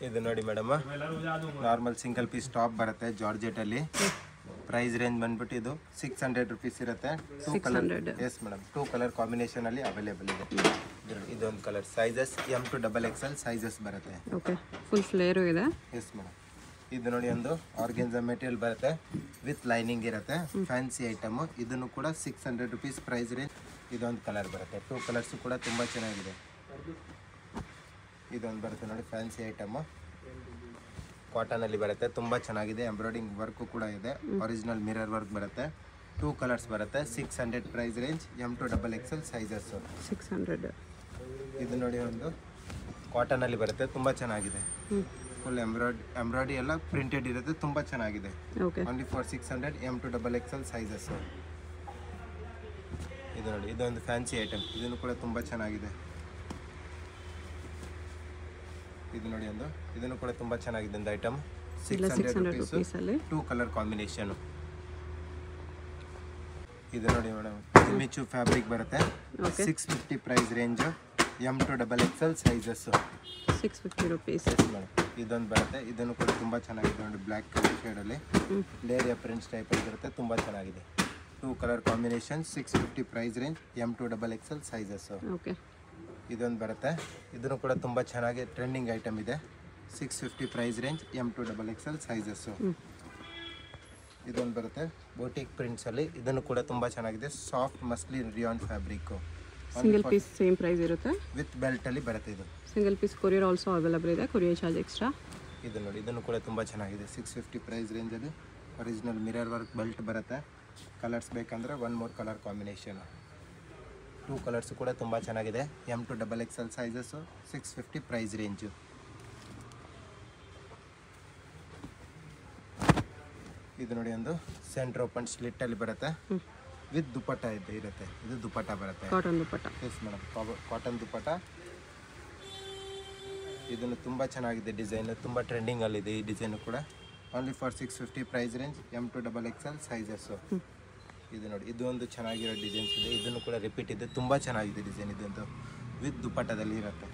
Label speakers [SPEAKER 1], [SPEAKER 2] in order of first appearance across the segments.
[SPEAKER 1] ಇದು ನೋಡಿ madam normal single piece top ಬರುತ್ತೆ ಜಾರ್ಜೆಟ್ ಅಲ್ಲಿ ಪ್ರೈಸ್ ರೇಂಜ್ ಬಂದ್ಬಿಟ್ಟು ಇದು ಸಿಕ್ಸ್ ಹಂಡ್ರೆಡ್ ರುಪೀಸ್ ಇರುತ್ತೆ two colour yes madam two colour combination ಅಲ್ಲಿ ಅವೈಲೇಬಲ್ ಇದೆ ಇದು- ಇದೊಂದು colour sizes M to double XL sizes ಬರುತ್ತೆ
[SPEAKER 2] ಓಕೆ ಫುಲ್ ಫ್ಲೇರು ಇದೆ
[SPEAKER 1] ಎಸ್ ಮೇಡಮ್ ಇದು ನೋಡಿ ಒಂದು ಆರ್ಗೆನ್ಸಾ ಮೆಟೀರಿಯಲ್ ಬರುತ್ತೆ ವಿತ್ ಲೈನಿಂಗ್ ಇರುತ್ತೆ ಫ್ಯಾನ್ಸಿ ಐಟಮ್ ಇದನ್ನು ಕೂಡ six hundred rupees price range ಇದೊಂದು ಕಲರ್ ಬರುತ್ತೆ ಟೂ ಕಲರ್ಸ್ ಕೂಡ ತುಂಬ ಚೆನ್ನಾಗಿದೆ ಇದೊಂದು ಬರುತ್ತೆ ನೋಡಿ ಫ್ಯಾನ್ಸಿ ಐಟಮ್ ಕಾಟನ್ ಅಲ್ಲಿ ಬರುತ್ತೆ ತುಂಬ ಚೆನ್ನಾಗಿದೆ ಎಂಬ್ರಾಯ್ಡಿಂಗ್ ವರ್ಕು ಕೂಡ ಇದೆ ಒರಿಜಿನಲ್ ಮಿರರ್ ವರ್ಕ್ ಬರುತ್ತೆ ಟೂ ಕಲರ್ಸ್ ಬರುತ್ತೆ six hundred price range M to double XL sizes
[SPEAKER 2] six hundred
[SPEAKER 1] ಇದು ನೋಡಿ ಒಂದು ಕಾಟನ್ ಅಲ್ಲಿ ಬರುತ್ತೆ ತುಂಬ ಚೆನ್ನಾಗಿದೆ
[SPEAKER 2] ಹ್ಞೂ
[SPEAKER 1] ಫುಲ್ ಎಂಬ್ರಾಯ್ಡ್ ಎಂಬ್ರಾಯ್ಡಿ ಎಲ್ಲ ಪ್ರಿಂಟೆಡ್ ಇರುತ್ತೆ ತುಂಬ ಚೆನ್ನಾಗಿದೆ
[SPEAKER 2] okay
[SPEAKER 1] only for six hundred M to double XL sizes ಇದು ನೋಡಿ ಇದೊಂದು ಫ್ಯಾನ್ಸಿ ಐಟಮ್ ಇದನ್ನು ಕೂಡ ತುಂಬ ಚೆನ್ನಾಗಿದೆ ಇದು ನೋಡಿ ಒಂದು ಇದನ್ನು ಕೂಡ ತುಂಬ ಚೆನ್ನಾಗಿದೆ ಒಂದು ಐಟಮ್
[SPEAKER 2] ಇಲ್ಲ
[SPEAKER 1] six
[SPEAKER 2] six
[SPEAKER 1] hundred
[SPEAKER 2] hundred
[SPEAKER 1] rupees
[SPEAKER 2] ರುಪೀಸಲ್ಲಿ
[SPEAKER 1] ಟೂ ಕಲರ್ ಕಾಂಬಿನೇಷನ್ ಇದು ನೋಡಿ ಮೇಡಮ್ ಜಿಮಿಚು ಫ್ಯಾಬ್ರಿಕ್ ಬರುತ್ತೆ
[SPEAKER 2] Okay.
[SPEAKER 1] Six fifty price range M to double XL sizes
[SPEAKER 2] six fifty rupees
[SPEAKER 1] madam ಇದೊಂದು ಬರುತ್ತೆ ಇದನ್ನು ಕೂಡ ತುಂಬ ಚೆನ್ನಾಗಿದೆ ನೋಡಿ ಬ್ಲ್ಯಾಕ್ ಕಲರ್ ಶೇಡಲ್ಲಿ ಲೇರಿಯಾ ಪ್ರಿಂಟ್ಸ್ ಟೈಪಲ್ಲಿ ಬರುತ್ತೆ ತುಂಬ ಚೆನ್ನಾಗಿದೆ two colour combination six fifty price range M to double XL sizes
[SPEAKER 2] okay
[SPEAKER 1] ಇದೊಂದು ಬರುತ್ತೆ ಇದನ್ನು ಕೂಡ ತುಂಬ ಚೆನ್ನಾಗಿ ಟ್ರೆಂಡಿಂಗ್ ಐಟಮ್ ಇದೆ six fifty price range M to double XL sizes ಇದೊಂದು ಬರುತ್ತೆ ಬೋಟಿಕ್ ಪ್ರಿಂಟ್ಸಲ್ಲಿ ಇದನ್ನು ಕೂಡ ತುಂಬ ಚೆನ್ನಾಗಿದೆ soft muslin rayon fabric
[SPEAKER 2] single piece same price ಇರುತ್ತೆ
[SPEAKER 1] ವಿತ್ ಬೆಲ್ಟಲ್ಲಿ ಬರುತ್ತೆ ಇದು
[SPEAKER 2] single piece courier also available ಇದೆ ಕೊರಿಯರ್ ಚಾರ್ಜ್ ಎಕ್ಸ್ಟ್ರಾ
[SPEAKER 1] ಇದು ನೋಡಿ ಇದನ್ನು ಕೂಡ ತುಂಬ ಚೆನ್ನಾಗಿದೆ ಸಿಕ್ಸ್ ಫಿಫ್ಟಿ ಪ್ರೈಸ್ ರೇಂಜಲ್ಲಿ ಒರಿಜಿನಲ್ ಮಿರರ್ ವರ್ಕ್ ಬೆಲ್ಟ್ ಬರುತ್ತೆ ಕಲರ್ಸ್ ಬೇಕಂದ್ರೆ one more colour combination two colours ಕೂಡ ತುಂಬ ಚೆನ್ನಾಗಿದೆ M to double X L sizes six fifty price range ಇದು ನೋಡಿ ಒಂದು ಸೆಂಟ್ರ್ ಓಪನ್ ಸ್ಲಿಟ್ಟಲ್ಲಿ ಬರುತ್ತೆ ವಿತ್ ದುಪ್ಪಟ್ಟ ಇದೆ ಇರುತ್ತೆ ಇದು ದುಪ್ಪಟ್ಟ ಬರುತ್ತೆ
[SPEAKER 2] cotton dupatta
[SPEAKER 1] yes madam cotton dupatta ಇದನ್ನು ತುಂಬ ಚೆನ್ನಾಗಿದೆ ಡಿಸೈನ್ ತುಂಬ ಟ್ರೆಂಡಿಂಗಲ್ಲಿದೆ ಈ ಡಿಸೈನು ಕೂಡ only for six fifty price range M to double XL sizes ಇದು ನೋಡಿ ಇದು ಒಂದು ಚೆನ್ನಾಗಿರೋ ಡಿಸೈನ್ಸ್ ಇದೆ ಇದನ್ನು ಕೂಡ ರಿಪೀಟ್ ಇದೆ ತುಂಬ ಚೆನ್ನಾಗಿದೆ ಡಿಸೈನ್ ಇದೊಂದು ವಿತ್ ದುಪ್ಪಟ್ಟದಲ್ಲಿ ಇರುತ್ತೆ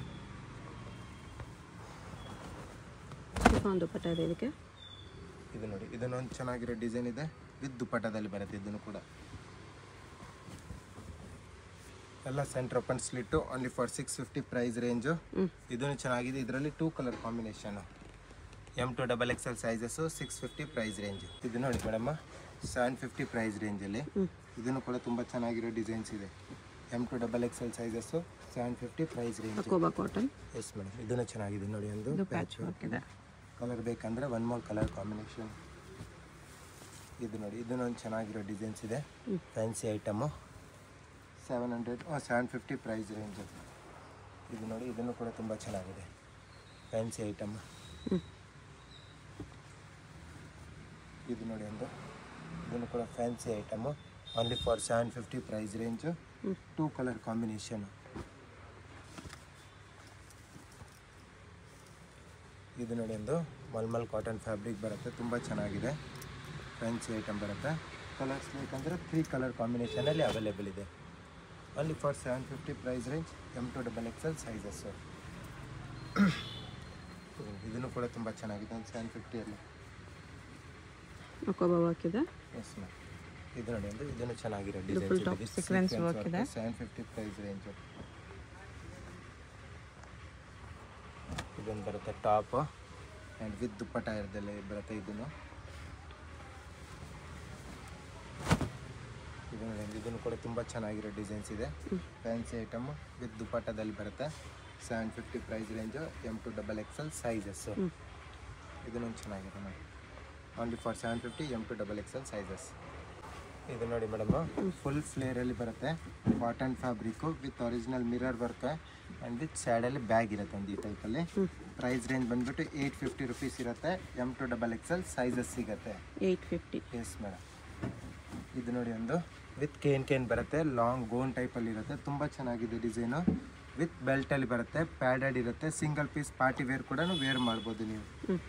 [SPEAKER 2] ಶಿಫಾನ್ ದುಪ್ಪಟ್ಟ ಇದೆ ಇದಕ್ಕೆ
[SPEAKER 1] ಇದು ನೋಡಿ ಇದನ್ನೊಂದು ಚೆನ್ನಾಗಿರೋ ಡಿಸೈನ್ ಇದೆ ವಿತ್ ದುಪ್ಪಟ್ಟದಲ್ಲಿ ಬರುತ್ತೆ ಇದನ್ನು ಕೂಡ ಎಲ್ಲ centre open slit only for six fifty price range ಇದನ್ನು ಚೆನ್ನಾಗಿದೆ ಇದರಲ್ಲಿ two colour combination M to double X L sizes six fifty price range ಇದು ನೋಡಿ ಮೇಡಮ್ ಸೆವೆನ್ ಫಿಫ್ಟಿ ಪ್ರೈಸ್ ರೇಂಜಲ್ಲಿ ಇದನ್ನು ಕೂಡ ತುಂಬ ಚೆನ್ನಾಗಿರೋ ಡಿಸೈನ್ಸ್ ಇದೆ M to double X L sizes seven fifty price range
[SPEAKER 2] ಅಕೋಬಾ ಕಾಟನ್
[SPEAKER 1] ಎಸ್ ಮೇಡಮ್ ಇದನ್ನು ಚೆನ್ನಾಗಿದೆ ನೋಡಿ ಒಂದು
[SPEAKER 2] ಇದು ಪ್ಯಾಚ್ ವರ್ಕ್ ಇದೆ
[SPEAKER 1] ಕಲರ್ ಬೇಕಂದ್ರೆ ಒನ್ ಮೋರ್ ಕಲರ್ ಕಾಂಬಿನೇಷನ್ ಇದು ನೋಡಿ ಇದನ್ನೊಂದು ಚೆನ್ನಾಗಿರೋ ಡಿಸೈನ್ಸ್ ಇದೆ fancy item seven hundred seven fifty price range ಇದು ನೋಡಿ ಇದನ್ನು ಕೂಡ ತುಂಬ ಚೆನ್ನಾಗಿದೆ ಫ್ಯಾನ್ಸಿ ಐಟಮ್
[SPEAKER 2] ಹ್ಮ್.
[SPEAKER 1] ಇದು ನೋಡಿ ಒಂದು ಇದನ್ನು ಕೂಡ fancy item only for seven fifty price range two colour combination ಇದು ನೋಡಿ ಒಂದು ಮಲ್ಮಲ್ ಕಾಟನ್ ಫ್ಯಾಬ್ರಿಕ್ ಬರುತ್ತೆ ತುಂಬ ಚೆನ್ನಾಗಿದೆ ಫ್ಯಾನ್ಸಿ ಐಟಮ್ ಬರುತ್ತೆ ಕಲರ್ಸ್ ಬೇಕಂದರೆ ತ್ರೀ ಕಲರ್ ಕಾಂಬಿನೇಷನಲ್ಲಿ ಅವೈಲೇಬಲ್ ಇದೆ only for seven fifty price range M to double XL sizes ಇದನ್ನು ಕೂಡ ತುಂಬ ಚೆನ್ನಾಗಿದೆ ಒಂದು ಸೆವೆನ್ ಫಿಫ್ಟಿಯಲ್ಲಿ
[SPEAKER 2] ಅಕೋಬಾ ವರ್ಕ್ ಇದೆ
[SPEAKER 1] ಎಸ್ ಮ್ಯಾಮ್ ಇದು ನೋಡಿ ಒಂದು ಇದನ್ನು ಚೆನ್ನಾಗಿರೋ
[SPEAKER 2] ಇದು full top
[SPEAKER 1] designs
[SPEAKER 2] sequence work ಇದೆ.
[SPEAKER 1] ಸೆವೆನ್ ಫಿಫ್ಟಿ ಪ್ರೈಸ್ ರೇಂಜು ಇದೊಂದು ಬರುತ್ತೆ ಟಾಪ್ ಆ್ಯಂಡ್ ವಿತ್ ದುಪ್ಪಟ್ಟ ಇರೋದೆಲ್ಲ ಬರುತ್ತೆ ಇದನ್ನು ಇದು ನೋಡಿ ಒಂದು ಇದನ್ನು ಕೂಡ ತುಂಬ ಚೆನ್ನಾಗಿರೋ ಡಿಸೈನ್ಸ್ ಇದೆ ಫ್ಯಾನ್ಸಿ ಐಟಮ್ ವಿತ್ ದುಪ್ಪಟ್ಟದಲ್ಲಿ ಬರುತ್ತೆ seven fifty price range M to double XL sizes ಇದನ್ನೊಂದು ಚೆನ್ನಾಗಿದೆ ನೋಡಿ only for seven fifty M to double XL sizes ಇದು ನೋಡಿ ಮೇಡಮ್ ಫುಲ್ ಫ್ಲೇರಲ್ಲಿ ಬರುತ್ತೆ cotton fabric with original mirror work and with ಸ್ಯಾಡಲ್ಲಿ ಬ್ಯಾಗ್ ಇರುತ್ತೆ ಒಂದು ಈ ಟೈಪಲ್ಲಿ ಪ್ರೈಸ್ ರೇಂಜ್ ಬಂದ್ಬಿಟ್ಟು ಏಯ್ಟ್ ಫಿಫ್ಟಿ ರುಪೀಸ್ ಇರುತ್ತೆ M to double XL sizes ಸಿಗುತ್ತೆ
[SPEAKER 2] ಏಯ್ಟ್ ಫಿಫ್ಟಿ
[SPEAKER 1] ಎಸ್ ಮೇಡಮ್ ಇದು ನೋಡಿ ಒಂದು ವಿತ್ ಕೇನ್ ಕೇನ್ ಬರುತ್ತೆ ಲಾಂಗ್ ಗೋನ್ ಟೈಪಲ್ಲಿ ಇರುತ್ತೆ ತುಂಬ ಚೆನ್ನಾಗಿದೆ ಡಿಸೈನು ವಿತ್ ಬೆಲ್ಟಲ್ಲಿ ಬರುತ್ತೆ ಪ್ಯಾಡೆಡ್ ಇರುತ್ತೆ ಸಿಂಗಲ್ ಪೀಸ್ ಪಾರ್ಟಿ ವೇರ್ ಕೂಡ ವೇರ್ ಮಾಡ್ಬೋದು ನೀವು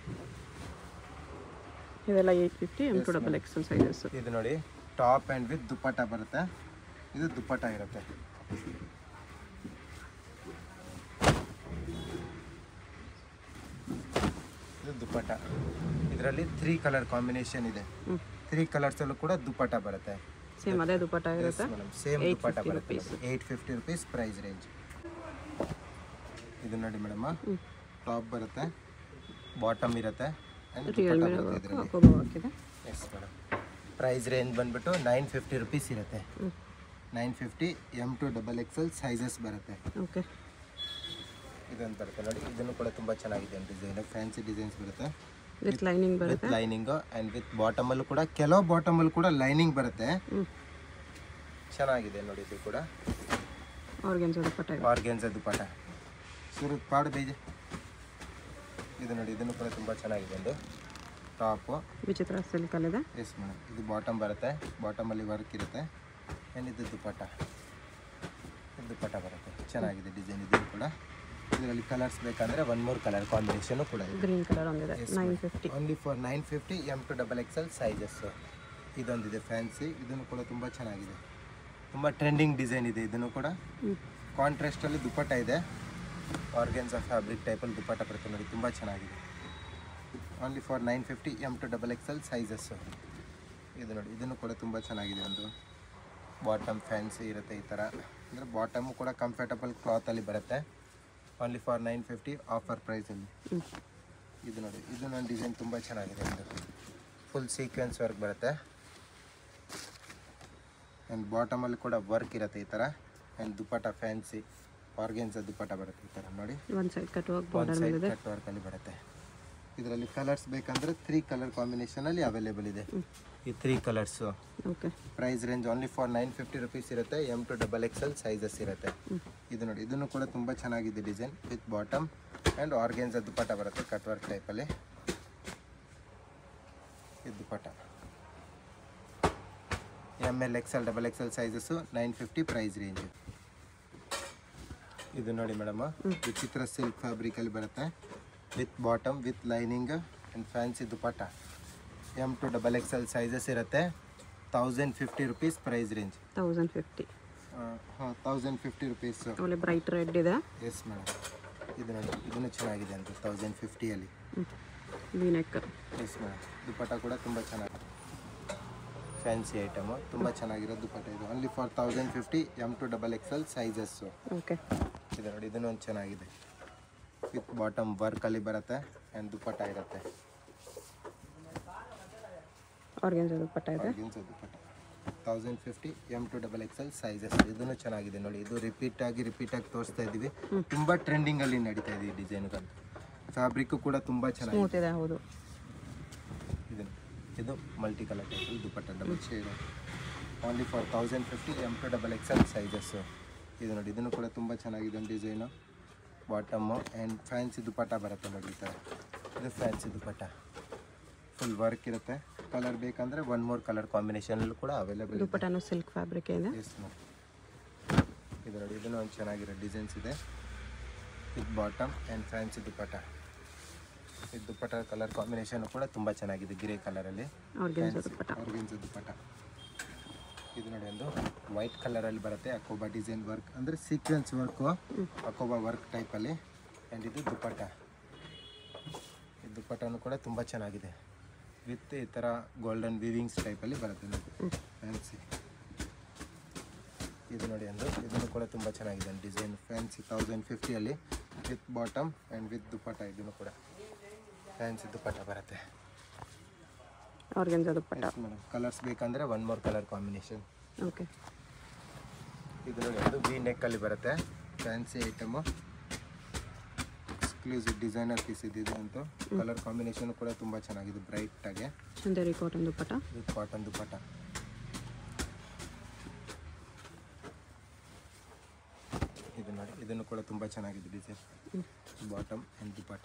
[SPEAKER 2] ಇದೆಲ್ಲ eight fifty M to double XL sizes
[SPEAKER 1] ಇದು ನೋಡಿ ಟಾಪ್ ಆ್ಯಂಡ್ ವಿತ್ ದುಪ್ಪಟ್ಟ ಬರುತ್ತೆ ಇದು ದುಪ್ಪಟ್ಟ ಇರುತ್ತೆ ಇದು ದುಪ್ಪಟ ಇದರಲ್ಲಿ ತ್ರೀ ಕಲರ್ ಕಾಂಬಿನೇಷನ್ ಇದೆ
[SPEAKER 2] ಹ್ಞೂ
[SPEAKER 1] ತ್ರೀ ಕಲರ್ಸಲ್ಲೂ ಕೂಡ ದುಪ್ಪಟ ಬರುತ್ತೆ
[SPEAKER 2] ಸೇಮ್ ಅದೇ ದುಪ್ಪಟ್ಟ ಇರುತ್ತೆ
[SPEAKER 1] ಮೇಡಮ್ ಸೇಮ್
[SPEAKER 2] 850
[SPEAKER 1] ದುಪ್ಪಟ ಬರುತ್ತೆ
[SPEAKER 2] rupees.
[SPEAKER 1] Eight fifty rupees price range ಇದು ನೋಡಿ ಮೇಡಮ್
[SPEAKER 2] ಹ್ಞೂ
[SPEAKER 1] ಟಾಪ್ ಬರುತ್ತೆ ಬಾಟಮ್ ಇರುತ್ತೆ and
[SPEAKER 2] ರಿಯಲ್
[SPEAKER 1] ದುಪ್ಪಟ್ಟ ಬರುತ್ತೆ ಇದರಲ್ಲಿ
[SPEAKER 2] ಹಾಕೋಬೋ ಹಾಕಿದೆ
[SPEAKER 1] ಎಸ್ ಮೇಡಮ್ ಪ್ರೈಸ್ ರೇಂಜ್ ಬಂದ್ಬಿಟ್ಟು ನೈನ್ ಫಿಫ್ಟಿ ರುಪೀಸ್ ಇರುತ್ತೆ
[SPEAKER 2] ಹ್ಞೂ
[SPEAKER 1] nine fifty M to double XL sizes ಬರುತ್ತೆ
[SPEAKER 2] ಓಕೆ
[SPEAKER 1] ಇದೊಂದು ಬರುತ್ತೆ ನೋಡಿ ಇದನ್ನು ಕೂಡ ತುಂಬ ಚೆನ್ನಾಗಿದೆ ಡಿಸೈನ್ ಫ್ಯಾನ್ಸಿ ಡಿಸೈನ್ಸ್ ಬರುತ್ತೆ
[SPEAKER 2] ವಿತ್ ಲೈನಿಂಗ್
[SPEAKER 1] ವಿತ್
[SPEAKER 2] ಬರುತ್ತೆ
[SPEAKER 1] ಲೈನಿಂಗು ಆ್ಯಂಡ್ ವಿತ್ ಬಾಟಮಲ್ಲೂ ಕೂಡ ಕೆಲವು ಬಾಟಮಲ್ಲಿ ಕೂಡ ಲೈನಿಂಗ್ ಬರುತ್ತೆ
[SPEAKER 2] ಹ್ಞೂ
[SPEAKER 1] ಚೆನ್ನಾಗಿದೆ ನೋಡಿ ಇದು ಕೂಡ
[SPEAKER 2] ಆರ್ಗೆನ್ಸ್ ದುಪ್ಪಟ್ಟ ಇದೆ
[SPEAKER 1] ಆರ್ಗೆನ್ಸ್ ದುಪ್ಪಟ ಸುರುತ್ ಪಾಡು ಬೀಜ ಇದು ನೋಡಿ ಇದನ್ನು ಕೂಡ ತುಂಬ ಚೆನ್ನಾಗಿದೆ ಒಂದು ಟಾಪು
[SPEAKER 2] ವಿಚಿತ್ರ ಸಿಲ್ಕಲ್ಲಿದೆ
[SPEAKER 1] ಎಸ್ ಮೇಡಮ್ ಇದು ಬಾಟಮ್ ಬರುತ್ತೆ ಬಾಟಮಲ್ಲಿ ವರ್ಕ್ ಇರುತ್ತೆ ಆ್ಯಂಡ್ ಇದು ದುಪ್ಪಟ ಇದು ದುಪ್ಪಟ ಬರುತ್ತೆ ಚೆನ್ನಾಗಿದೆ ಡಿಸೈನ್ ಇದು ಕೂಡ ಇದರಲ್ಲಿ ಕಲರ್ಸ್ ಬೇಕಂದರೆ ಒನ್ ಮೂರ್ ಕಲರ್ ಕಾಂಬಿನೇಷನು ಕೂಡ ಇದೆ
[SPEAKER 2] ಗ್ರೀನ್ ಕಲರ್ ಒಂದಿದೆ nine fifty
[SPEAKER 1] only for nine fifty M to double XL sizes ಇದೊಂದಿದೆ ಫ್ಯಾನ್ಸಿ ಇದನ್ನು ಕೂಡ ತುಂಬ ಚೆನ್ನಾಗಿದೆ ತುಂಬ ಟ್ರೆಂಡಿಂಗ್ ಡಿಸೈನ್ ಇದೆ ಇದನ್ನು ಕೂಡ
[SPEAKER 2] ಹ್ಞೂ
[SPEAKER 1] ಕಾಂಟ್ರಾಸ್ಟಲ್ಲಿ ದುಪ್ಪಟ್ಟ ಇದೆ ಆರ್ಗೆನ್ಸ್ ಆಫ್ ಫ್ಯಾಬ್ರಿಕ್ ಟೈಪಲ್ಲಿ ದುಪ್ಪಟ್ಟ ಬರುತ್ತೆ ನೋಡಿ ತುಂಬ ಚೆನ್ನಾಗಿದೆ only for nine fifty M to double XL sizes ಇದು ನೋಡಿ ಇದನ್ನು ಕೂಡ ತುಂಬ ಚೆನ್ನಾಗಿದೆ ಒಂದು ಬಾಟಮ್ ಫ್ಯಾನ್ಸಿ ಇರುತ್ತೆ ಈ ಥರ ಅಂದರೆ ಬಾಟಮು ಕೂಡ ಕಂಫರ್ಟಬಲ್ ಕ್ಲಾತಲ್ಲಿ ಬರುತ್ತೆ only for nine fifty offer ಪ್ರೈಸಲ್ಲಿ
[SPEAKER 2] ಹ್ಞೂ
[SPEAKER 1] ಇದು ನೋಡಿ ಇದು ನನ್ನ ಡಿಸೈನ್ ತುಂಬ ಚೆನ್ನಾಗಿದೆ ಒಂದು ಫುಲ್ ಸೀಕ್ವೆನ್ಸ್ ವರ್ಕ್ ಬರುತ್ತೆ ಆ್ಯಂಡ್ ಬಾಟಮಲ್ಲಿ ಕೂಡ ವರ್ಕ್ ಇರುತ್ತೆ ಈ ಥರ and dupatta fancy organza dupatta ಬರುತ್ತೆ ಈ ಥರ ನೋಡಿ
[SPEAKER 2] ಒಂದು ಸೈಡ್ ಕಟ್ ವರ್ಕ್
[SPEAKER 1] ಒಂದು
[SPEAKER 2] ಬಾರ್ಡರ್
[SPEAKER 1] ಸೈಡ್
[SPEAKER 2] ಮೇಲಿದೆ
[SPEAKER 1] ಕಟ್ ವರ್ಕಲ್ಲಿ ಬರುತ್ತೆ ಇದರಲ್ಲಿ ಕಲರ್ಸ್ ಬೇಕಂದರೆ ತ್ರೀ ಕಲರ್ ಕಾಂಬಿನೇಷನಲ್ಲಿ ಅವೈಲೇಬಲ್ ಇದೆ ಈ three colours
[SPEAKER 2] okay
[SPEAKER 1] price range only for nine fifty rupees ಇರುತ್ತೆ M to double XL sizes ಇರುತ್ತೆ ಇದು ನೋಡಿ ಇದನ್ನು ಕೂಡ ತುಂಬ ಚೆನ್ನಾಗಿದೆ design with bottom and organza dupatta ಬರುತ್ತೆ ಕಟ್ ವರ್ಕ್ ಟೈಪಲ್ಲಿ ಇದು dupatta M L XL double XL sizes nine fifty price range ಇದು ನೋಡಿ ಮೇಡಮ್ ವಿಚಿತ್ರ ಸಿಲ್ಕ್ ಫ್ಯಾಬ್ರಿಕಲ್ಲಿ ಬರುತ್ತೆ with bottom with lining and fancy dupatta M to double XL sizes ಇರುತ್ತೆ thousand fifty rupees price range
[SPEAKER 2] thousand fifty
[SPEAKER 1] ಹಾಂ thousand fifty rupees
[SPEAKER 2] ಒಳ್ಳೆ bright red ಇದೆ
[SPEAKER 1] yes madam ಇದು ನೋಡಿ ಇದನ್ನು ಚೆನ್ನಾಗಿದೆ ಅಂತ ತೌಸಂಡ್ ಫಿಫ್ಟಿಯಲ್ಲಿ
[SPEAKER 2] V neck
[SPEAKER 1] yes madam dupatta ಕೂಡ ತುಂಬ ಚೆನ್ನಾಗಿದೆ ಫ್ಯಾನ್ಸಿ ಐಟಮು ತುಂಬ ಚೆನ್ನಾಗಿರೋ ದುಪ್ಪಟ ಇದು only for thousand fifty M to double XL sizes
[SPEAKER 2] okay
[SPEAKER 1] ಇದು ನೋಡಿ ಇದನ್ನು ಒಂದು ಚೆನ್ನಾಗಿದೆ ವಿತ್ ಬಾಟಮ್ ವರ್ಕಲ್ಲಿ ಬರುತ್ತೆ ಆ್ಯಂಡ್ ದುಪ್ಪಟ ಇರುತ್ತೆ
[SPEAKER 2] ಆರ್ಗೆನ್ಸ್ ದುಪ್ಪಟ್ಟ ಇದೆ
[SPEAKER 1] jeans dupatta thousand fifty M to double XL sizes ಇದನ್ನು ಚೆನ್ನಾಗಿದೆ ನೋಡಿ ಇದು ರಿಪೀಟ್ ಆಗಿ ರಿಪೀಟ್ ಆಗಿ ತೋರಿಸ್ತಾ ಇದ್ದೀವಿ ತುಂಬ ಟ್ರೆಂಡಿಂಗಲ್ಲಿ ನಡೀತಾ ಇದೆ ಈ ಡಿಸೈನ್ಗಳು ಫ್ಯಾಬ್ರಿಕ್ಕು ಕೂಡ ತುಂಬ ಚೆನ್ನಾಗಿದೆ
[SPEAKER 2] ಸ್ಮೂತ್ ಇದೆ ಹೌದು
[SPEAKER 1] ಇದು ಇದು ಮಲ್ಟಿ ಕಲರ್ ಟೈಪಲ್ಲಿ dupatta double shade only for thousand fifty M to double XL sizes ಇದು ನೋಡಿ ಇದನ್ನು ಕೂಡ ತುಂಬ ಚೆನ್ನಾಗಿದೆ ಒಂದು design bottom and fancy dupatta ಬರುತ್ತೆ ನೋಡಿ ಈ ಥರ ಇದು ಫ್ಯಾನ್ಸಿ ದುಪ್ಪಟ್ಟ ಫುಲ್ ವರ್ಕ್ ಇರುತ್ತೆ ಕಲರ್ ಬೇಕಂದರೆ ಒನ್ ಮೋರ್ ಕಲರ್ ಕಾಂಬಿನೇಷನಲ್ಲೂ ಕೂಡ ಅವೈಲೇಬಲ್ ಇದೆ
[SPEAKER 2] ದುಪ್ಪಟ್ಟನು ಸಿಲ್ಕ್ ಫ್ಯಾಬ್ರಿಕ್ ಇದೆ
[SPEAKER 1] ಎಸ್ ಮ್ಯಾಮ್ ಇದು ನೋಡಿ ಇದನ್ನು ಒಂದು ಚೆನ್ನಾಗಿರೋ ಡಿಸೈನ್ಸ್ ಇದೆ with bottom and fancy dupatta ಇದು ದುಪ್ಪಟ್ಟ ಕಲರ್ ಕಾಂಬಿನೇಷನ್ ಕೂಡ ತುಂಬ ಚೆನ್ನಾಗಿದೆ ಗ್ರೇ ಕಲರಲ್ಲಿ
[SPEAKER 2] ಆರ್ಗೆನ್ಸ್ ದುಪ್ಪಟ್ಟ
[SPEAKER 1] ಆರ್ಗೆನ್ಸ್ ದುಪ್ಪಟ್ಟ ಇದು ನೋಡಿ ಒಂದು ವೈಟ್ ಕಲರಲ್ಲಿ ಬರುತ್ತೆ ಅಕೋಬಾ ಡಿಸೈನ್ ವರ್ಕ್ ಅಂದರೆ ಸೀಕ್ವೆನ್ಸ್ ವರ್ಕು ಅಕೋಬಾ ವರ್ಕ್ ಟೈಪಲ್ಲಿ ಆ್ಯಂಡ್ ಇದು ದುಪ್ಪಟ್ಟ ಈ ದುಪ್ಪಟ್ಟನು ಕೂಡ ತುಂಬ ಚೆನ್ನಾಗಿದೆ ವಿತ್ ಈ ಥರ ಗೋಲ್ಡನ್ ವಿವಿಂಗ್ಸ್ ಟೈಪಲ್ಲಿ ಬರುತ್ತೆ ನೋಡಿ ಫ್ಯಾನ್ಸಿ ಇದು ನೋಡಿ ಒಂದು ಇದನ್ನು ಕೂಡ ತುಂಬ ಚೆನ್ನಾಗಿದೆ ಡಿಸೈನ್ ಫ್ಯಾನ್ಸಿ ತೌಸಂಡ್ ಫಿಫ್ಟಿಯಲ್ಲಿ with bottom and with dupatta ಇದನ್ನು ಕೂಡ ಫ್ಯಾನ್ಸಿ ದುಪ್ಪಟ್ಟ ಬರುತ್ತೆ
[SPEAKER 2] ಆರ್ಗೆನ್ಸ್ ದುಪ್ಪಟ್ಟ
[SPEAKER 1] ಮೇಡಮ್ ಕಲರ್ಸ್ ಬೇಕಂದರೆ one more colour combination
[SPEAKER 2] okay
[SPEAKER 1] ಇದು ನೋಡಿ ಅದು ವಿ ನೆಕ್ಕಲ್ಲಿ ಬರುತ್ತೆ fancy item exclusive designer piece ಇದಿದೆ ಅಂತ ಕಲರ್ ಕಾಂಬಿನೇಷನ್ ಕೂಡ ತುಂಬ ಚೆನ್ನಾಗಿದೆ ಬ್ರೈಟ್ ಆಗಿ
[SPEAKER 2] Chanderi cotton dupatta
[SPEAKER 1] with cotton dupatta ಇದು ನೋಡಿ ಇದನ್ನು ಕೂಡ ತುಂಬ ಚೆನ್ನಾಗಿದೆ ಡಿಸೈನ್ ಬಾಟಮ್ ಆ್ಯಂಡ್ ದುಪ್ಪಟ್ಟ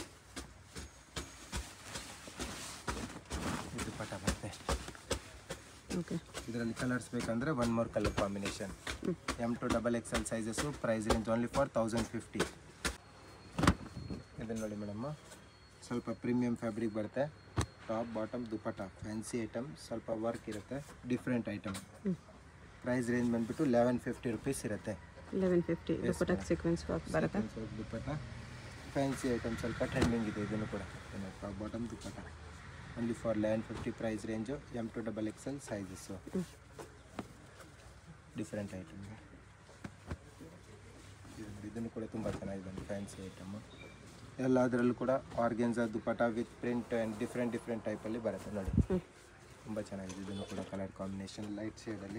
[SPEAKER 1] ಇದು ದುಪ್ಪಟ್ಟ ಬರುತ್ತೆ
[SPEAKER 2] ಓಕೆ
[SPEAKER 1] ಇದರಲ್ಲಿ ಕಲರ್ಸ್ ಬೇಕಂದರೆ one more colour combination M to double XL sizes price range only for thousand fifty ಇದನ್ನು ನೋಡಿ ಮೇಡಮ್ ಸ್ವಲ್ಪ ಪ್ರೀಮಿಯಂ ಫ್ಯಾಬ್ರಿಕ್ ಬರುತ್ತೆ top bottom dupatta fancy item ಸ್ವಲ್ಪ ವರ್ಕ್ ಇರುತ್ತೆ ಡಿಫ್ರೆಂಟ್ ಐಟಮ್ ಪ್ರೈಸ್ ರೇಂಜ್ ಬಂದುಬಿಟ್ಟು ಲೆವೆನ್ ಫಿಫ್ಟಿ ರುಪೀಸ್ ಇರುತ್ತೆ
[SPEAKER 2] eleven fifty ದುಪ್ಪಟ್ಟಕ್ಕೆ sequence work ಬರುತ್ತೆ
[SPEAKER 1] ದುಪ್ಪಟ ಫ್ಯಾನ್ಸಿ ಐಟಮ್ ಸ್ವಲ್ಪ ಟ್ರೆಂಡಿಂಗ್ ಇದೆ ಇದನ್ನು ಕೂಡ bottom dupatta only for eleven fifty price range M to double XL sizes different item ಇದನ್ನು ಕೂಡ ತುಂಬ ಚೆನ್ನಾಗಿದೆ ಫ್ಯಾನ್ಸಿ ಐಟಮು ಎಲ್ಲದರಲ್ಲೂ ಕೂಡ organza dupatta with print and different different ಟೈಪಲ್ಲಿ ಬರುತ್ತೆ ನೋಡಿ
[SPEAKER 2] ಹ್ಞೂ
[SPEAKER 1] ತುಂಬ ಚೆನ್ನಾಗಿದೆ ಇದನ್ನು ಕೂಡ ಕಲರ್ ಕಾಂಬಿನೇಷನ್ ಲೈಟ್ ಶೇಡಲ್ಲಿ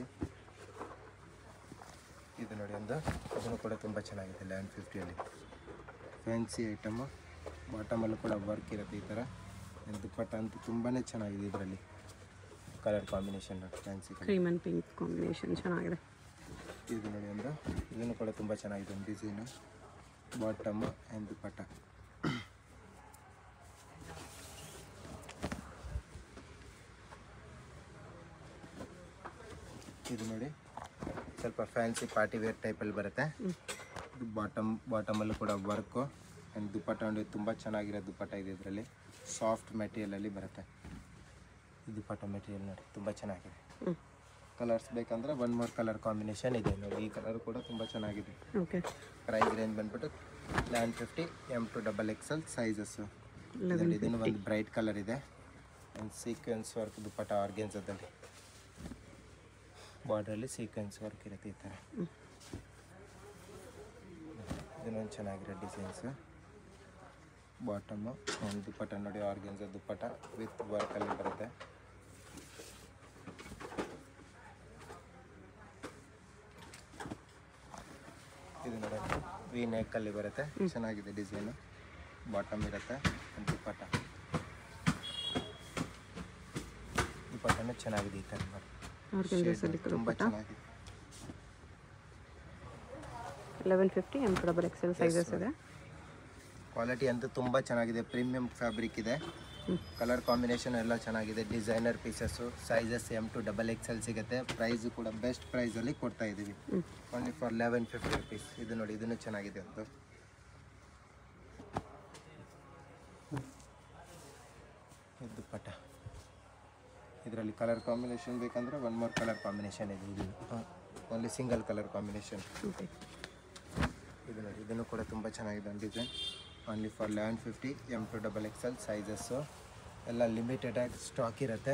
[SPEAKER 1] ಇದು ನೋಡಿ ಒಂದು ಇದನ್ನು ಕೂಡ ತುಂಬ ಚೆನ್ನಾಗಿದೆ ಲೆವೆನ್ ಫಿಫ್ಟಿಯಲ್ಲಿ ಫ್ಯಾನ್ಸಿ ಐಟಮು ಬಾಟಮಲ್ಲೂ ಕೂಡ ವರ್ಕ್ ಇರುತ್ತೆ ಈ ಥರ And ದುಪ್ಪಟ್ಟ ಅಂತೂ ತುಂಬಾ ಚೆನ್ನಾಗಿದೆ ಇದರಲ್ಲಿ colour combination fancy
[SPEAKER 2] cream and pink combination ಚೆನ್ನಾಗಿದೆ
[SPEAKER 1] ಇದು ನೋಡಿ ಒಂದು ಇದನ್ನು ಕೂಡ ತುಂಬ ಚೆನ್ನಾಗಿದೆ ಒಂದು ಡಿಸೈನು ಬಾಟಮು ಆ್ಯಂಡ್ ದುಪ್ಪಟ್ಟ ಇದು ನೋಡಿ ಸ್ವಲ್ಪ ಫ್ಯಾನ್ಸಿ ಪಾರ್ಟಿ ವೇರ್ ಟೈಪಲ್ಲಿ ಬರುತ್ತೆ ಇದು ಬಾಟಮ್ ಬಾಟಮಲ್ಲೂ ಕೂಡ ವರ್ಕು ಆ್ಯಂಡ್ ದುಪ್ಪಟ್ಟ ನೋಡಿ ತುಂಬ ಚೆನ್ನಾಗಿರೋ ದುಪ್ಪಟ್ಟ ಇದೆ ಇದರಲ್ಲಿ ಸಾಫ್ಟ್ ಮೆಟೀರಿಯಲಲ್ಲಿ ಬರುತ್ತೆ ಇದು ದುಪ್ಪಟ್ಟ ಮೆಟೀರಿಯಲ್ ನೋಡಿ ತುಂಬ ಚೆನ್ನಾಗಿದೆ
[SPEAKER 2] ಹ್ಞೂ
[SPEAKER 1] ಕಲರ್ಸ್ ಬೇಕಂದ್ರೆ ಒನ್ ಮೋರ್ ಕಲರ್ ಕಾಂಬಿನೇಷನ್ ಇದೆ ನೋಡಿ ಈ ಕಲರ್ ಕೂಡ ತುಂಬ ಚೆನ್ನಾಗಿದೆ
[SPEAKER 2] ಓಕೆ
[SPEAKER 1] ಪ್ರೈಸ್ ರೇಂಜ್ ಬಂದ್ಬಿಟ್ಟು eleven fifty M to double XL sizes
[SPEAKER 2] eleven
[SPEAKER 1] ಇದನ್ನು ಒಂದು ಬ್ರೈಟ್ ಕಲರ್ ಇದೆ ಒಂದು ಸೀಕ್ವೆನ್ಸ್ ವರ್ಕ್ ದುಪ್ಪಟ್ಟ ಆರ್ಗೆನ್ಸದಲ್ಲಿ ಬಾರ್ಡ್ರಲ್ಲಿ ಸೀಕ್ವೆನ್ಸ್ ವರ್ಕ್ ಇರುತ್ತೆ ಈ ಥರ ಇದನ್ನೊಂದು ಚೆನ್ನಾಗಿರೋ ಡಿಸೈನ್ಸ್ ಬಾಟಮು ಒಂದು ದುಪ್ಪಟ್ಟ ನೋಡಿ ಆರ್ಗೆನ್ಸ ದುಪ್ಪಟ್ಟ ವಿತ್ ವರ್ಕಲ್ಲಿ ಬರುತ್ತೆ ಇದು ನೋಡಿ ವಿ ನೆಕ್ಕಲ್ಲಿ ಬರುತ್ತೆ ಚೆನ್ನಾಗಿದೆ ಡಿಸೈನು ಬಾಟಮ್ ಇರುತ್ತೆ ಒಂದು ದುಪ್ಪಟ್ಟ ದುಪ್ಪಟ್ಟನೂ ಚೆನ್ನಾಗಿದೆ ಈ ಥರ ನೋಡಿ
[SPEAKER 2] ಆರ್ಗನ್ಸಲ್ಲಿ
[SPEAKER 1] ತುಂಬ ಚೆನ್ನಾಗಿದೆ
[SPEAKER 2] eleven fifty M double XL sizes ಇದೆ
[SPEAKER 1] ಕ್ವಾಲಿಟಿ ಅಂತೂ ತುಂಬ ಚೆನ್ನಾಗಿದೆ ಪ್ರೀಮಿಯಂ ಫ್ಯಾಬ್ರಿಕ್ ಇದೆ
[SPEAKER 2] ಹ್ಮ್.
[SPEAKER 1] ಕಲರ್ ಕಾಂಬಿನೇಷನ್ ಎಲ್ಲ ಚೆನ್ನಾಗಿದೆ designer pieces sizes M to double XL ಸಿಗುತ್ತೆ ಪ್ರೈಸು ಕೂಡ ಬೆಸ್ಟ್ ಪ್ರೈಸಲ್ಲಿ ಕೊಡ್ತಾ ಇದ್ದೀವಿ
[SPEAKER 2] ಹ್ಞೂ
[SPEAKER 1] only for eleven fifty rupees ಇದು ನೋಡಿ ಇದನ್ನು ಚೆನ್ನಾಗಿದೆ ಒಂದು ಇದು ಪಟ ಇದರಲ್ಲಿ ಕಲರ್ ಕಾಂಬಿನೇಷನ್ ಬೇಕಂದ್ರೆ ಒನ್ ಮೋರ್ ಕಲರ್ ಕಾಂಬಿನೇಷನ್ ಇದೆ ಇದು only single colour combination
[SPEAKER 2] okay
[SPEAKER 1] ಇದು ನೋಡಿ ಇದನ್ನು ಕೂಡ ತುಂಬ ಚೆನ್ನಾಗಿದೆ ಒಂದು design only for eleven fifty M to double XL sizes ಎಲ್ಲ ಲಿಮಿಟೆಡ್ ಆಗಿ ಸ್ಟಾಕ್ ಇರುತ್ತೆ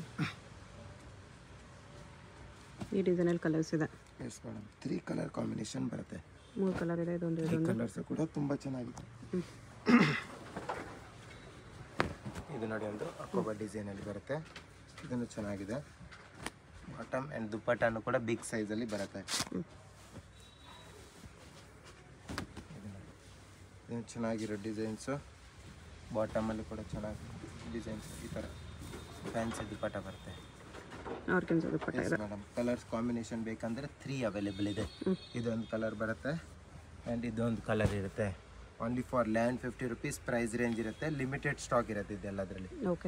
[SPEAKER 2] ಈ ಡಿಸೈನಲ್ಲಿ ಕಲರ್ಸ್ ಇದೆ
[SPEAKER 1] yes madam three colour combination ಬರುತ್ತೆ
[SPEAKER 2] ಮೂರು ಕಲರ್ ಇದೆ ಇದೊಂದು
[SPEAKER 1] ಈ
[SPEAKER 2] ಇದೊಂದು
[SPEAKER 1] ಕಲರ್ಸ್ ಕೂಡ ತುಂಬ ಚೆನ್ನಾಗಿದೆ
[SPEAKER 2] ಹ್ಮ್.
[SPEAKER 1] ಇದು ನೋಡಿ ಒಂದು ಅಕೋಬಾ ಡಿಸೈನಲ್ಲಿ ಬರುತ್ತೆ ಇದನ್ನು ಚೆನ್ನಾಗಿದೆ ಬಾಟಮ್ ಆ್ಯಂಡ್ ದುಪ್ಪಟ್ಟನು ಕೂಡ ಬಿಗ್ ಸೈಜಲ್ಲಿ ಬರುತ್ತೆ
[SPEAKER 2] ಹ್ಮ್.
[SPEAKER 1] ಇದು ನೋಡಿ. ಇದು ಚೆನ್ನಾಗಿರೋ ಡಿಸೈನ್ಸು ಬಾಟಮಲ್ಲಿ ಕೂಡ ಚೆನ್ನಾಗಿ ಡಿಸೈನ್ಸ್ ಈ ಥರ ಫ್ಯಾನ್ಸಿ ದುಪ್ಪಟ್ಟ ಬರುತ್ತೆ
[SPEAKER 2] ಆರ್ಗನ್ಸ್ ದುಪ್ಪಟ್ಟ ಇದೆ
[SPEAKER 1] ಮೇಡಮ್ ಕಲರ್ಸ್ ಕಾಂಬಿನೇಷನ್ ಬೇಕಂದರೆ ತ್ರೀ ಅವೈಲೇಬಲ್ ಇದೆ
[SPEAKER 2] ಹ್ಮ್.
[SPEAKER 1] ಇದೊಂದು ಕಲರ್ ಬರುತ್ತೆ ಆ್ಯಂಡ್ ಇದೊಂದು ಕಲರ್ ಇರುತ್ತೆ only for eleven fifty rupees price range ಇರುತ್ತೆ ಲಿಮಿಟೆಡ್ ಸ್ಟಾಕ್ ಇರುತ್ತೆ ಇದೆಲ್ಲದರಲ್ಲಿ
[SPEAKER 2] ಓಕೆ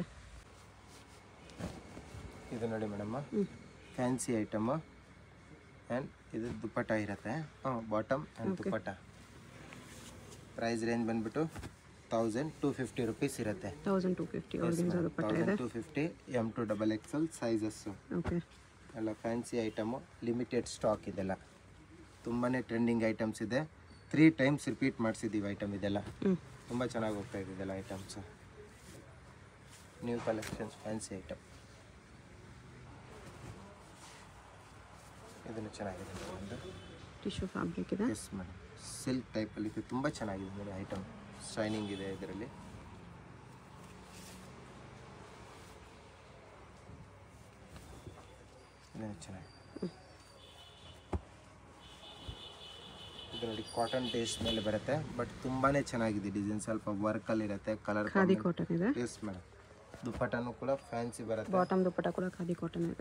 [SPEAKER 1] ಇದು ನೋಡಿ ಮೇಡಮ್ಮ
[SPEAKER 2] ಹ್ಞೂ
[SPEAKER 1] ಫ್ಯಾನ್ಸಿ ಐಟಮು ಆ್ಯಂಡ್ ಇದು ದುಪ್ಪಟ್ಟ ಇರುತ್ತೆ ಹಾಂ bottom and
[SPEAKER 2] Okay.
[SPEAKER 1] Dupatta price range ಬಂದ್ಬಿಟ್ಟು ತೌಸಂಡ್ ಟು ಫಿಫ್ಟಿ ರುಪೀಸ್ ಇರುತ್ತೆ
[SPEAKER 2] thousand two fifty organza dupatta ಇದೆ
[SPEAKER 1] thousand two fifty M to double XL sizes
[SPEAKER 2] okay
[SPEAKER 1] ಎಲ್ಲ ಫ್ಯಾನ್ಸಿ ಐಟಮು ಲಿಮಿಟೆಡ್ ಸ್ಟಾಕ್ ಇದೆಲ್ಲ ತುಂಬಾ ಟ್ರೆಂಡಿಂಗ್ ಐಟಮ್ಸ್ ಇದೆ ತ್ರೀ ಟೈಮ್ಸ್ ರಿಪೀಟ್ ಮಾಡಿಸಿದ್ದೀವಿ item ಇದೆಲ್ಲ
[SPEAKER 2] ಹ್ಞೂ
[SPEAKER 1] ತುಂಬ ಚೆನ್ನಾಗಿ ಹೋಗ್ತಾ ಇದೆ ಇದೆಲ್ಲ items new collections fancy item ಇದನ್ನು ಚೆನ್ನಾಗಿದೆ ನೋಡಿ ಒಂದು
[SPEAKER 2] ಟಿಶ್ಯೂ ಫ್ಯಾಬ್ರಿಕ್ ಇದೆ
[SPEAKER 1] ಎಸ್ ಮೇಡಮ್ ಸಿಲ್ಕ್ ಟೈಪಲ್ಲಿ ಇದು ತುಂಬ ಚೆನ್ನಾಗಿದೆ ನೋಡಿ ಐಟಮ್ ಶೈನಿಂಗ್ ಇದೆ ಇದರಲ್ಲಿ ಇದನ್ನು ಚೆನ್ನಾಗಿದೆ ಇದು ನೋಡಿ ಕಾಟನ್ ಟೇಸ್ಟ್ ಮೇಲೆ ಬರುತ್ತೆ ಬಟ್ ತುಂಬಾ ಚೆನ್ನಾಗಿದೆ ಡಿಸೈನ್ ಸ್ವಲ್ಪ ವರ್ಕಲ್ಲಿ ಇರುತ್ತೆ ಕಲರ್
[SPEAKER 2] ಖಾದಿ ಕಾಟನ್ ಇದೆ
[SPEAKER 1] ಎಸ್ ಮೇಡಮ್ ದುಪ್ಪಟ್ಟನು ಕೂಡ ಫ್ಯಾನ್ಸಿ ಬರುತ್ತೆ
[SPEAKER 2] ಬಾಟಮ್ ದುಪ್ಪಟ್ಟ ಕೂಡ ಖಾದಿ ಕಾಟನ್ ಇದೆ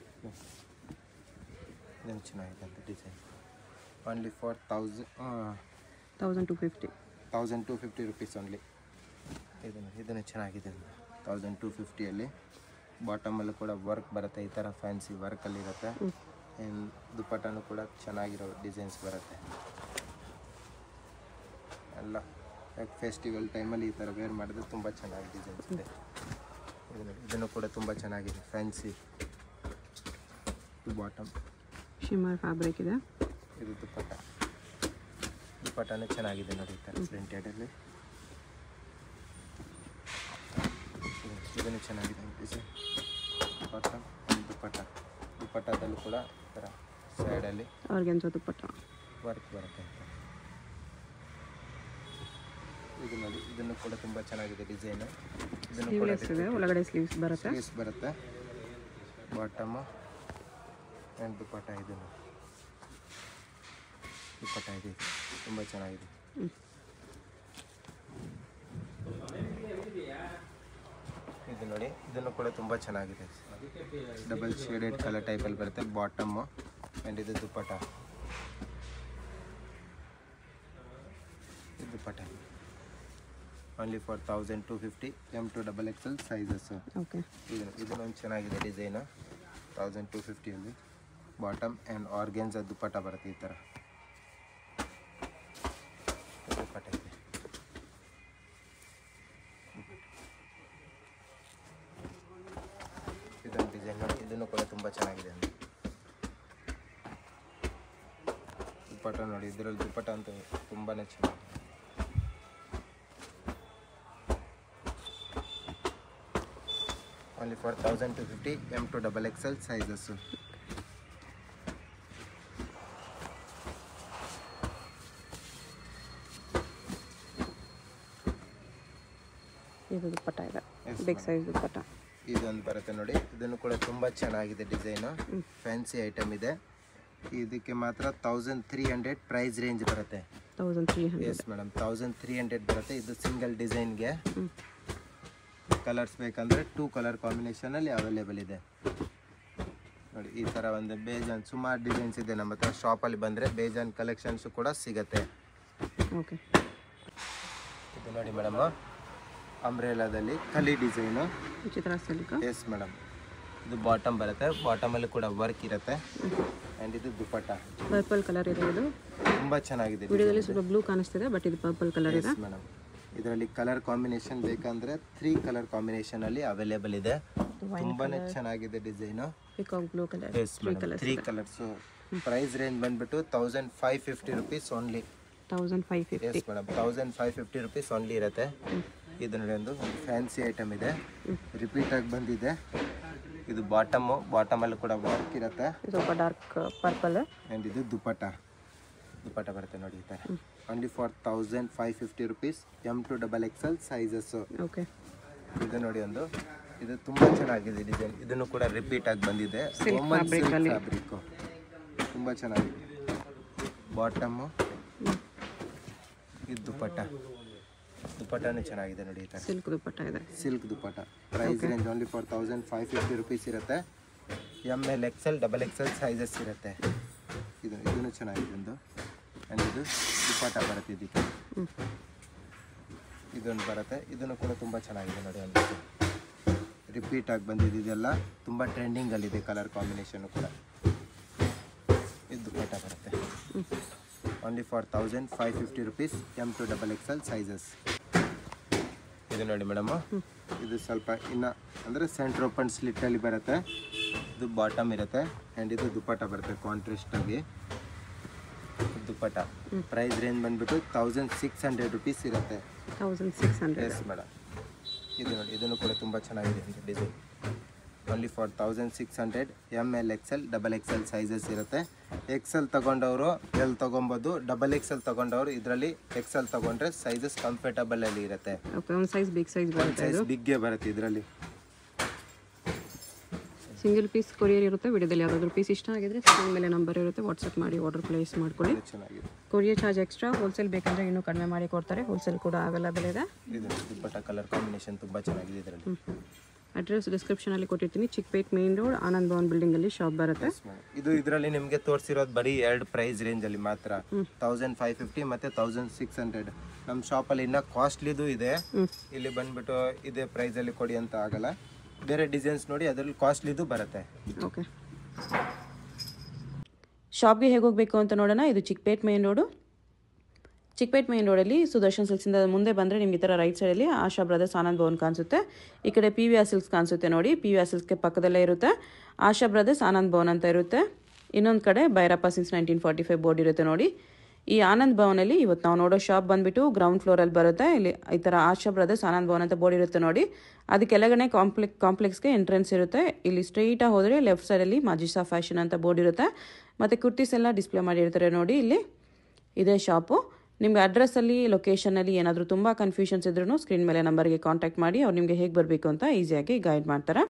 [SPEAKER 1] ಇದನ್ನು ಚೆನ್ನಾಗಿದೆ ಅಂತ design only for thousand
[SPEAKER 2] thousand two fifty
[SPEAKER 1] thousand two fifty rupees only ಇದನ್ನು ಇದನ್ನು ಚೆನ್ನಾಗಿದೆ ತೌಸಂಡ್ ಟು ಫಿಫ್ಟಿಯಲ್ಲಿ ಬಾಟಮಲ್ಲೂ ಕೂಡ ವರ್ಕ್ ಬರುತ್ತೆ ಈ ಥರ ಫ್ಯಾನ್ಸಿ ವರ್ಕಲ್ಲಿ ಇರುತ್ತೆ
[SPEAKER 2] ಹ್ಞೂ
[SPEAKER 1] ಆ್ಯಂಡ್ ದುಪ್ಪಟ್ಟನು ಕೂಡ ಚೆನ್ನಾಗಿರೋ ಡಿಸೈನ್ಸ್ ಬರುತ್ತೆ ಎಲ್ಲ ಫೆಸ್ಟಿವಲ್ ಟೈಮಲ್ಲಿ ಈ ಥರ ವೇರ್ ಮಾಡಿದ್ರೆ ತುಂಬ ಚೆನ್ನಾಗಿ ಡಿಸೈನ್ಸ್ ಇದೆ ಇದು ನೋಡಿ, ಇದನ್ನು ಕೂಡ ತುಂಬ ಚೆನ್ನಾಗಿದೆ ಫ್ಯಾನ್ಸಿ ಬಾಟಮ್
[SPEAKER 2] ಶಿಮ್ಮರ್ ಫ್ಯಾಬ್ರಿಕ್ ಇದೆ
[SPEAKER 1] ಇದು ದುಪ್ಪಟ್ಟ ದುಪ್ಪಟ್ಟನೂ ಚೆನ್ನಾಗಿದೆ ನೋಡಿ ಈ ಥರ ಪ್ರಿಂಟೆಡಲ್ಲಿ ಇದನ್ನು ಚೆನ್ನಾಗಿದೆ ಡಿಸೈನ್ ಬಾಟಮ್ ದುಪ್ಪಟ್ಟ ದುಪ್ಪಟ್ಟದಲ್ಲೂ ಕೂಡ ಈ ಥರ ಸೈಡಲ್ಲಿ
[SPEAKER 2] ಆರ್ಗೆನ್ಸೋ ದುಪ್ಪಟ್ಟ
[SPEAKER 1] ವರ್ಕ್ ಬರುತ್ತೆ ಅಂತ ಇದು ನೋಡಿ ಇದನ್ನು ಕೂಡ ತುಂಬ ಚೆನ್ನಾಗಿದೆ ಡಿಸೈನು ಇದನ್ನು ಕೂಡ
[SPEAKER 2] ಸ್ಲೀವ್ಲೆಸ್ ಇದೆ ಒಳಗಡೆ ಸ್ಲೀವ್ಸ್ ಬರುತ್ತೆ
[SPEAKER 1] ಸ್ಲೀವ್ಸ್ ಬರುತ್ತೆ ಬಾಟಮು ಆ್ಯಂಡ್ ದುಪ್ಪಟ್ಟ ಇದು ನೋಡಿ. ದುಪ್ಪಟ್ಟ ಇದೆ ಇದು. ತುಂಬ ಚೆನ್ನಾಗಿದೆ ಇದು ನೋಡಿ ಇದನ್ನು ಕೂಡ ತುಂಬ ಚೆನ್ನಾಗಿದೆ ಡಬಲ್ ಶೇಡೆಡ್ ಕಲರ್ ಟೈಪಲ್ಲಿ ಬರುತ್ತೆ ಬಾಟಮು ಆ್ಯಂಡ್ ಇದು ದುಪ್ಪಟ್ಟ ಇದು dupatta only for thousand two fifty M to double XL sizes
[SPEAKER 2] okay
[SPEAKER 1] ಇದು ಇದನ್ನೊಂದು ಚೆನ್ನಾಗಿದೆ ಡಿಸೈನು ತೌಸಂಡ್ ಟು ಫಿಫ್ಟಿಯಲ್ಲಿ ಬಾಟಮ್ ಆ್ಯಂಡ್ ಆರ್ಗೆನ್ಸ್ ದುಪ್ಪಟ್ಟ ಬರುತ್ತೆ ಈ ಥರ ದುಪ್ಪಟ್ಟ ಇದೆ ಇದೊಂದು ಡಿಸೈನ್ ನೋಡಿ ಇದನ್ನು ಕೂಡ ತುಂಬ ಚೆನ್ನಾಗಿದೆ ಅಂತ ದುಪ್ಪಟ್ಟ ನೋಡಿ ಇದರಲ್ಲಿ ದುಪ್ಪಟ್ಟ ಅಂತೂ ತುಂಬಾ ಚೆನ್ನಾಗಿದೆ only for thousand two fifty M to double XL sizes
[SPEAKER 2] ಇದು ದುಪ್ಪಟ್ಟ ಇದೆ
[SPEAKER 1] Yes,
[SPEAKER 2] ಬಿಗ್ ಸೈಜ್ ದುಪ್ಪಟ್ಟ
[SPEAKER 1] ಇದೊಂದು ಬರುತ್ತೆ ನೋಡಿ ಇದನ್ನು ಕೂಡ ತುಂಬ ಚೆನ್ನಾಗಿದೆ ಡಿಸೈನು ಫ್ಯಾನ್ಸಿ ಐಟಮ್ ಇದೆ ಇದಕ್ಕೆ ಮಾತ್ರ thousand three hundred price range ಬರುತ್ತೆ
[SPEAKER 2] thousand three hundred
[SPEAKER 1] yes madam thousand three hundred ಬರುತ್ತೆ ಇದು ಸಿಂಗಲ್ ಡಿಸೈನ್ಗೆ ಕಲರ್ಸ್ ಬೇಕಂದರೆ ಟೂ ಕಲರ್ ಕಾಂಬಿನೇಷನಲ್ಲಿ ಅವೈಲೇಬಲ್ ಇದೆ ನೋಡಿ ಈ ಥರ ಒಂದು ಬೇಜಾನ್ ಸುಮಾರು ಡಿಸೈನ್ಸ್ ಇದೆ ನಮ್ಮ ಹತ್ರ ಶಾಪಲ್ಲಿ ಬಂದರೆ ಬೇಜಾನ್ ಕಲೆಕ್ಷನ್ಸು ಕೂಡ ಸಿಗತ್ತೆ
[SPEAKER 2] ಓಕೆ
[SPEAKER 1] ಇದು ನೋಡಿ ಮೇಡಮ್ ಅಂಬ್ರೇಲಾದಲ್ಲಿ ಕಲಿ ಡಿಸೈನು
[SPEAKER 2] ಚಿತ್ರ ಸಿಲ್ಕ್
[SPEAKER 1] ಎಸ್ ಮೇಡಮ್ ಇದು ಬಾಟಮ್ ಬರುತ್ತೆ ಬಾಟಮಲ್ಲಿ ಕೂಡ ವರ್ಕ್ ಇರುತ್ತೆ ಆ್ಯಂಡ್ ಇದು ದುಪ್ಪಟ್ಟ
[SPEAKER 2] ಪರ್ಪಲ್ ಕಲರ್ ಇದೆ ಇದು
[SPEAKER 1] ತುಂಬ ಚೆನ್ನಾಗಿದೆ
[SPEAKER 2] ವಿಡಿಯೋದಲ್ಲಿ ಸ್ವಲ್ಪ ಬ್ಲೂ ಕಾಣಿಸ್ತಿದೆ ಬಟ್ ಇದು ಪರ್ಪಲ್ ಕಲರ್ ಇದೆ
[SPEAKER 1] ಎಸ್ ಮೇಡಮ್ ಇದರಲ್ಲಿ ಕಲರ್ ಕಾಂಬಿನೇಷನ್ ಬೇಕಂದ್ರೆ ತ್ರೀ ಕಲರ್ ಕಾಂಬಿನೇಷನ್ ಅಲ್ಲಿ ಅವೈಲೇಬಲ್ ಇದೆ ತುಂಬಾನೇ ಚೆನ್ನಾಗಿದೆ design
[SPEAKER 2] peacock blue colour
[SPEAKER 1] yes madam three colours price range ಬಂದ್ಬಿಟ್ಟು thousand five fifty rupees only
[SPEAKER 2] thousand five fifty
[SPEAKER 1] yes madam thousand five fifty rupees only ಇರುತ್ತೆ ಇದು ನೋಡಿ ಒಂದು ಫ್ಯಾನ್ಸಿ ಐಟಮ್ ಇದೆ ರಿಪೀಟ್ ಆಗಿ ಬಂದಿದೆ ಇದು ಬಾಟಮು ಬಾಟಮಲ್ಲಿ ಕೂಡ ವರ್ಕ್ ಇರುತ್ತೆ
[SPEAKER 2] ಸ್ವಲ್ಪ ಡಾರ್ಕ್ ಪರ್ಪಲ್
[SPEAKER 1] ಆ್ಯಂಡ್ ಇದು ದುಪ್ಪಟ್ಟ ದುಪ್ಪಟ್ಟ ಬರುತ್ತೆ ನೋಡಿ ಈ ಥರ only for thousand five fifty rupees M to double XL sizes
[SPEAKER 2] okay
[SPEAKER 1] ಇದು ನೋಡಿ ಒಂದು ಇದು ತುಂಬ ಚೆನ್ನಾಗಿದೆ ಡಿಸೈನ್ ಇದನ್ನು ಕೂಡ ರಿಪೀಟ್ ಆಗಿ ಬಂದಿದೆ
[SPEAKER 2] Silk fabric ಅಲ್ಲಿ.
[SPEAKER 1] ಫ್ಯಾಬ್ರಿಕ್ಕು ತುಂಬ ಚೆನ್ನಾಗಿದೆ ಬಾಟಮು ಇದು ದುಪ್ಪಟ್ಟ ದುಪ್ಪಟ್ಟನೂ ಚೆನ್ನಾಗಿದೆ ನೋಡಿ ಈ ಥರ
[SPEAKER 2] ಸಿಲ್ಕ್ ದುಪ್ಪಟ್ಟ ಇದೆ
[SPEAKER 1] silk dupatta price range only for thousand five fifty rupees ಇರುತ್ತೆ M L XL double XL sizes ಇರುತ್ತೆ ಇದು ಇದನ್ನು ಚೆನ್ನಾಗಿದೆ ಒಂದು ಆ್ಯಂಡ್ ಇದು ದುಪ್ಪಟ್ಟ ಬರುತ್ತೆ ಇದಕ್ಕೆ
[SPEAKER 2] ಹ್ಮ್.
[SPEAKER 1] ಇದೊಂದು ಬರುತ್ತೆ ಇದನ್ನು ಕೂಡ ತುಂಬ ಚೆನ್ನಾಗಿದೆ ನೋಡಿ ಒಂದು ರಿಪೀಟ್ ಆಗಿ ಬಂದಿದೆ ಇದೆಲ್ಲ ತುಂಬ ಟ್ರೆಂಡಿಂಗಲ್ಲಿದೆ ಕಲರ್ ಕಾಂಬಿನೇಷನು ಕೂಡ ಇದು ದುಪ್ಪಟ್ಟ ಬರುತ್ತೆ only for thousand five fifty rupees M to double XL sizes ಇದು ನೋಡಿ ಮೇಡಮ್ ಇದು ಸ್ವಲ್ಪ ಇನ್ನು ಅಂದರೆ ಸೆಂಟ್ರ್ ಓಪನ್ ಸ್ಲಿಟ್ಟಲ್ಲಿ ಬರುತ್ತೆ ಇದು ಬಾಟಮ್ ಇರುತ್ತೆ ಆ್ಯಂಡ್ ಇದು ದುಪ್ಪಟ್ಟ ಬರುತ್ತೆ ಕಾಂಟ್ರಾಸ್ಟ್ ಆಗಿ ದುಪ್ಪಟ್ಟ ಪ್ರೈಸ್ ರೇಂಜ್ ಬಂದ್ಬಿಟ್ಟು ತೌಸಂಡ್ ಸಿಕ್ಸ್ ಹಂಡ್ರೆಡ್ ರುಪೀಸ್ ಇರುತ್ತೆ
[SPEAKER 2] thousand six hundred
[SPEAKER 1] yes madam ಇದು ನೋಡಿ ಇದನ್ನು ಕೂಡ ತುಂಬ ಚೆನ್ನಾಗಿದೆ ಅಂತ design only for thousand six hundred M L XL double XL sizes ಇರುತ್ತೆ ಎಕ್ಸೆಲ್ ತಗೊಂಡವರು ಎಲ್ ತೊಗೊಬೋದು ಡಬಲ್ ಎಕ್ಸೆಲ್ ತಗೊಂಡವರು ಇದರಲ್ಲಿ ಎಕ್ಸೆಲ್ ತಗೊಂಡ್ರೆ ಸೈಜಸ್ ಕಂಫರ್ಟಬಲ್ ಅಲ್ಲಿ ಇರುತ್ತೆ
[SPEAKER 2] ಓಕೆ ಒಂದು ಸೈಜ್ ಬಿಗ್ ಸೈಜ್ ಬರುತ್ತೆ
[SPEAKER 1] ಸೈಜ್ ಬಿಗ್ಗೆ ಬರುತ್ತೆ ಇದರಲ್ಲಿ
[SPEAKER 2] ಸಿಂಗಲ್ ಪೀಸ್ ಕೊರಿಯರ್ ಇರುತ್ತೆ ವಿಡಿಯೋದಲ್ಲಿ ಯಾವುದಾದ್ರೂ ಪೀಸ್ ಇಷ್ಟ ಆಗಿದ್ರೆ ಸ್ಕ್ರೀನ್ ಮೇಲೆ ನಂಬರ್ ಇರುತ್ತೆ ವಾಟ್ಸಪ್ ಮಾಡಿ ಆರ್ಡರ್ ಪ್ಲೇಸ್ ಮಾಡ್ಕೊಳ್ಳಿ
[SPEAKER 1] ಇದು ಚೆನ್ನಾಗಿದೆ
[SPEAKER 2] ಕೊರಿಯರ್ ಚಾರ್ಜ್ ಎಕ್ಸ್ಟ್ರಾ ಹೋಲ್ಸೇಲ್ ಬೇಕಂದ್ರೆ ಇನ್ನೂ ಕಡಿಮೆ ಮಾಡಿ ಕೊಡ್ತಾರೆ ಹೋಲ್ಸೇಲ್ ಕೂಡ ಅವೈಲೇಬಲ್ ಇದೆ
[SPEAKER 1] ಇದು ದುಪ್ಪಟ್ಟ ಕಲರ್ ಕಾಂಬಿನೇಷನ್ ತುಂಬ ಚೆನ್ನಾಗಿದೆ ಇದರಲ್ಲಿ
[SPEAKER 2] ಅಡ್ರೆಸ್ ಡಿಸ್ಕ್ರಿಪ್ಷನಲ್ಲಿ ಕೊಟ್ಟಿರ್ತೀನಿ ಚಿಕ್ಕಪೇಟ್ ಮೇನ್ ರೋಡ್ ಆನಂದ್ ಭವನ್ ಬಿಲ್ಡಿಂಗಲ್ಲಿ ಶಾಪ್ ಬರುತ್ತೆ
[SPEAKER 1] ಇದು ಇದರಲ್ಲಿ ನಿಮಗೆ ತೋರಿಸಿರೋದು ಬರೀ ಎರಡು ಪ್ರೈಸ್ ರೇಂಜಲ್ಲಿ ಮಾತ್ರ ತೌಸಂಡ್ ಫೈವ್ ಫಿಫ್ಟಿ ಮತ್ತು ತೌಸಂಡ್ ಸಿಕ್ಸ್ ಹಂಡ್ರೆಡ್ ನಮ್ಮ ಶಾಪಲ್ಲಿ ಇನ್ನೂ ಕಾಸ್ಟ್ಲಿದು ಇದೆ ಇಲ್ಲಿ ಬಂದ್ಬಿಟ್ಟು ಇದೇ ಪ್ರೈಸಲ್ಲಿ ಕೊಡಿ ಅಂತ ಆಗಲ್ಲ ಬೇರೆ ಡಿಸೈನ್ಸ್ ನೋಡಿ ಅದರಲ್ಲಿ ಕಾಸ್ಟ್ಲಿದು ಬರುತ್ತೆ
[SPEAKER 2] ಓಕೆ
[SPEAKER 3] ಶಾಪ್ಗೆ ಹೇಗೆ ಹೋಗಬೇಕು ಅಂತ ನೋಡೋಣ ಇದು Chickpet main road Chickpet main ರೋಡಲ್ಲಿ ಸುದರ್ಶನ್ ಸಿಲ್ಕ್ಸಿಂದ ಮುಂದೆ ಬಂದರೆ ನಿಮ್ಗೆ ಈ ಥರ ರೈಟ್ ಸೈಡಲ್ಲಿ ಆಶಾ ಬ್ರದರ್ಸ್ ಆನಂದ್ ಭವನ್ ಕಾಣಿಸುತ್ತೆ ಈ ಕಡೆ ಪಿ ವಿ ಆರ್ ಸಿಲ್ಕ್ಸ್ ಕಾಣಿಸುತ್ತೆ ನೋಡಿ ಪಿ ವಿ ಆರ್ ಸಿಲ್ಕ್ಸ್ಗೆ ಪಕ್ಕದಲ್ಲೇ ಇರುತ್ತೆ ಆಶಾ ಬ್ರದರ್ಸ್ ಆನಂದ್ ಭವನ್ ಅಂತ ಇರುತ್ತೆ ಇನ್ನೊಂದು ಕಡೆ Bhairappa since nineteen forty five board ಇರುತ್ತೆ ನೋಡಿ ಈ ಆನಂದ್ ಭವನಲ್ಲಿ ಇವತ್ತು ನಾವು ನೋಡೋ ಶಾಪ್ ಬಂದ್ಬಿಟ್ಟು ಗ್ರೌಂಡ್ ಫ್ಲೋರಲ್ಲಿ ಬರುತ್ತೆ ಇಲ್ಲಿ ಈ ಥರ ಆಶಾ ಬ್ರದರ್ಸ್ ಆನಂದ್ ಭವನ್ ಅಂತ ಬೋರ್ಡ್ ಇರುತ್ತೆ ನೋಡಿ ಅದು ಕೆಳಗಡೆ ಕಾಂಪ್ಲೆಕ್ ಕಾಂಪ್ಲೆಕ್ಸ್ಗೆ ಎಂಟ್ರೆನ್ಸ್ ಇರುತ್ತೆ ಇಲ್ಲಿ ಸ್ಟ್ರೈಟಾಗಿ ಹೋದರೆ ಲೆಫ್ಟ್ ಸೈಡಲ್ಲಿ ಮಾಜಿಸಾ ಫ್ಯಾಷನ್ ಅಂತ ಬೋರ್ಡ್ ಇರುತ್ತೆ ಮತ್ತು ಕುರ್ತೀಸ್ ಎಲ್ಲ ಡಿಸ್ಪ್ಲೇ ಮಾಡಿರ್ತಾರೆ ನೋಡಿ ಇಲ್ಲಿ ಇದೇ ಶಾಪು ನಿಮ್ಗೆ ಅಡ್ರೆಸ್ಸಲ್ಲಿ ಲೊಕೇಶನಲ್ಲಿ ಏನಾದರೂ ತುಂಬ ಕನ್ಫ್ಯೂಷನ್ಸ್ ಇದ್ರೂ ಸ್ಕ್ರೀನ್ ಮೇಲೆ ನಂಬರ್ಗೆ ಕಾಂಟ್ಯಾಕ್ಟ್ ಮಾಡಿ ಅವ್ರು ನಿಮಗೆ ಹೇಗೆ ಬರಬೇಕು ಅಂತ ಈಸಿಯಾಗಿ ಗೈಡ್ ಮಾಡ್ತಾರೆ